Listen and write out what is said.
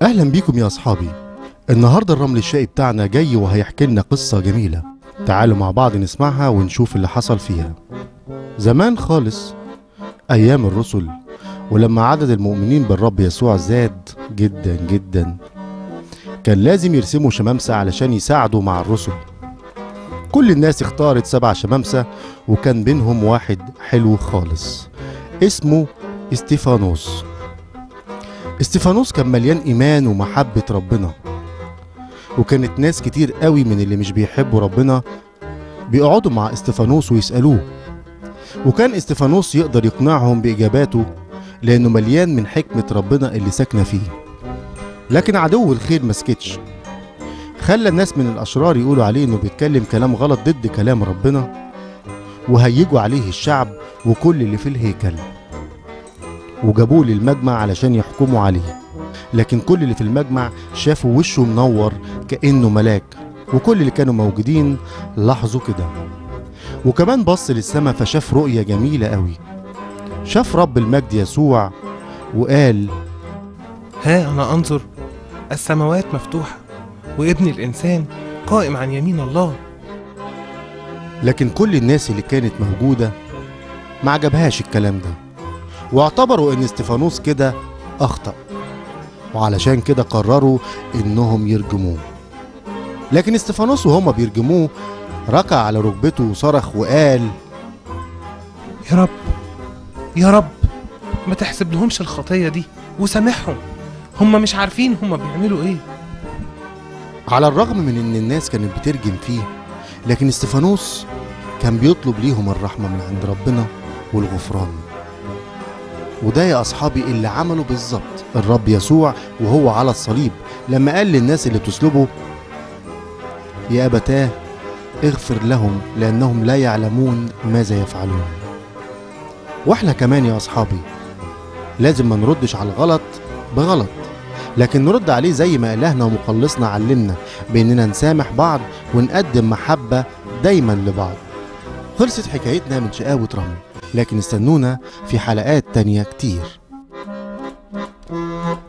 اهلا بيكم يا اصحابي النهارده الرمل الشقي بتاعنا جاي وهيحكي لنا قصه جميله تعالوا مع بعض نسمعها ونشوف اللي حصل فيها زمان خالص ايام الرسل ولما عدد المؤمنين بالرب يسوع زاد جدا جدا كان لازم يرسموا شمامسة علشان يساعدوا مع الرسل كل الناس اختارت سبع شمامسة وكان بينهم واحد حلو خالص اسمه استيفانوس استيفانوس كان مليان ايمان ومحبه ربنا وكانت ناس كتير قوي من اللي مش بيحبوا ربنا بيقعدوا مع استيفانوس ويسالوه وكان استيفانوس يقدر يقنعهم باجاباته لانه مليان من حكمه ربنا اللي ساكنه فيه لكن عدو الخير مسكتش خلى الناس من الاشرار يقولوا عليه انه بيتكلم كلام غلط ضد كلام ربنا وهيجوا عليه الشعب وكل اللي في الهيكل وجابوه للمجمع علشان يحكموا عليه لكن كل اللي في المجمع شافوا وشه منور كأنه ملاك وكل اللي كانوا موجودين لاحظوا كده وكمان بص للسماء فشاف رؤية جميلة قوي شاف رب المجد يسوع وقال ها أنا أنظر السماوات مفتوحة وابن الإنسان قائم عن يمين الله لكن كل الناس اللي كانت موجودة ما عجبهاش الكلام ده واعتبروا ان استيفانوس كده اخطأ وعلشان كده قرروا انهم يرجموه لكن استيفانوس وهما بيرجموه ركع على ركبته وصرخ وقال يا رب يا رب ما تحسب لهمش الخطية دي وسامحهم هم مش عارفين هم بيعملوا ايه على الرغم من ان الناس كانت بترجم فيه لكن استيفانوس كان بيطلب ليهم الرحمة من عند ربنا والغفران وده يا أصحابي اللي عمله بالظبط الرب يسوع وهو على الصليب لما قال للناس اللي تسلبه يا أبتاه اغفر لهم لأنهم لا يعلمون ماذا يفعلون واحنا كمان يا أصحابي لازم ما نردش على الغلط بغلط لكن نرد عليه زي ما إلهنا ومخلصنا علمنا بإننا نسامح بعض ونقدم محبة دايما لبعض خلصت حكايتنا من شقاوة رمل لكن استنونا في حلقات تانية كتير